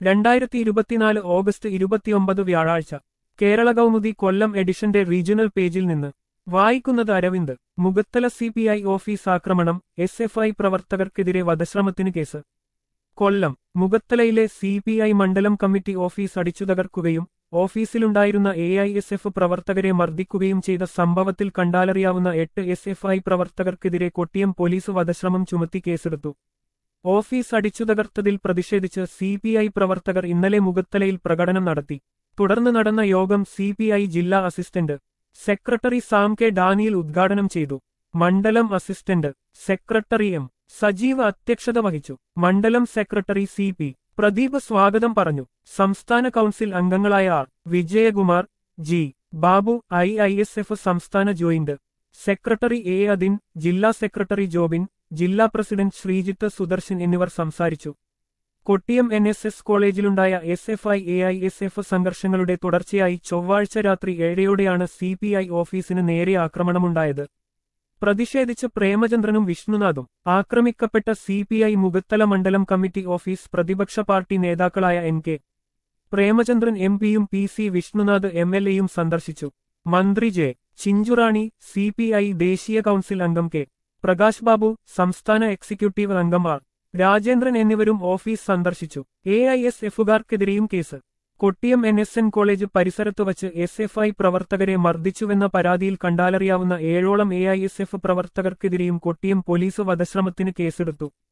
രണ്ടായിരത്തി ഇരുപത്തിനാല് ഓഗസ്റ്റ് ഇരുപത്തിയൊമ്പത് വ്യാഴാഴ്ച കേരള കൗമുദി കൊല്ലം എഡിഷന്റെ റീജിയണൽ പേജിൽ നിന്ന് വായിക്കുന്നത് Aravind Mugathala C P I office ആക്രമണം എസ് എഫ് ഐ പ്രവർത്തകർക്കെതിരെ വധശ്രമത്തിന് കേസ് കൊല്ലം മുഗത്തലയിലെ സി പി ഐ മണ്ഡലം കമ്മിറ്റി ഓഫീസ് അടിച്ചു തകർക്കുകയും ഓഫീസിലുണ്ടായിരുന്ന എ ഐ എസ് എഫ് പ്രവർത്തകരെ മർദ്ദിക്കുകയും ചെയ്ത സംഭവത്തിൽ കണ്ടാലറിയാവുന്ന എട്ട് എസ് എഫ് ഐ പ്രവർത്തകർക്കെതിരെ കൊട്ടിയം പോലീസ് വധശ്രമം ചുമത്തി കേസെടുത്തു ഓഫീസ് അടിച്ചു തകർത്തതിൽ പ്രതിഷേധിച്ച് സി പി ഐ പ്രവർത്തകർ ഇന്നലെ മുഗത്തലയിൽ പ്രകടനം നടത്തി തുടർന്ന് നടന്ന യോഗം സി പി ഐ ജില്ലാ assistant secretary Sam K Daniel ഉദ്ഘാടനം ചെയ്തു മണ്ഡലം അസിസ്റ്റന്റ് സെക്രട്ടറി എം സജീവ് അധ്യക്ഷത വഹിച്ചു മണ്ഡലം സെക്രട്ടറി സി പി പ്രദീപ് സ്വാഗതം പറഞ്ഞു സംസ്ഥാന കൗൺസിൽ അംഗങ്ങളായ R Vijayakumar G Babu I I S F സംസ്ഥാന ജോയിന്റ് സെക്രട്ടറി എ അദിൻ ജില്ലാ സെക്രട്ടറി ജോബിൻ ജില്ലാ പ്രസിഡന്റ് ശ്രീജിത്ത് സുദർശൻ എന്നിവർ സംസാരിച്ചു കൊട്ടിയം എൻ എസ് എസ് കോളേജിലുണ്ടായ S F I A I S F സംഘർഷങ്ങളുടെ തുടർച്ചയായി ചൊവ്വാഴ്ച രാത്രി ഏഴയോടെയാണ് സി പി ഐ ഓഫീസിന് നേരെ ആക്രമണമുണ്ടായത് പ്രതിഷേധിച്ച് പ്രേമചന്ദ്രനും വിഷ്ണുനാഥും ആക്രമിക്കപ്പെട്ട സി പി ഐ മുഗത്തല മണ്ഡലം കമ്മിറ്റി ഓഫീസ് പ്രതിപക്ഷ പാർട്ടി നേതാക്കളായ എൻ കെ പ്രേമചന്ദ്രൻ എം പിയും P C Vishnunath M L എയും സന്ദർശിച്ചു മന്ത്രി J Chinchurani C P I ദേശീയ കൗൺസിൽ അംഗം കെ പ്രകാശ് ബാബു സംസ്ഥാന എക്സിക്യൂട്ടീവ് അംഗം ആർ രാജേന്ദ്രൻ എന്നിവരും ഓഫീസ് സന്ദർശിച്ചു എ ഐ എസ് എഫുകാർക്കെതിരെയും case Kottiyam N S N college പരിസരത്ത് വച്ച് എസ് എഫ് ഐ പ്രവർത്തകരെ മർദ്ദിച്ചുവെന്ന പരാതിയിൽ കണ്ടാലറിയാവുന്ന ഏഴോളം എ ഐ എസ് എഫ് പ്രവർത്തകർക്കെതിരെയും കൊട്ടിയം പോലീസ് വധശ്രമത്തിന് കേസെടുത്തു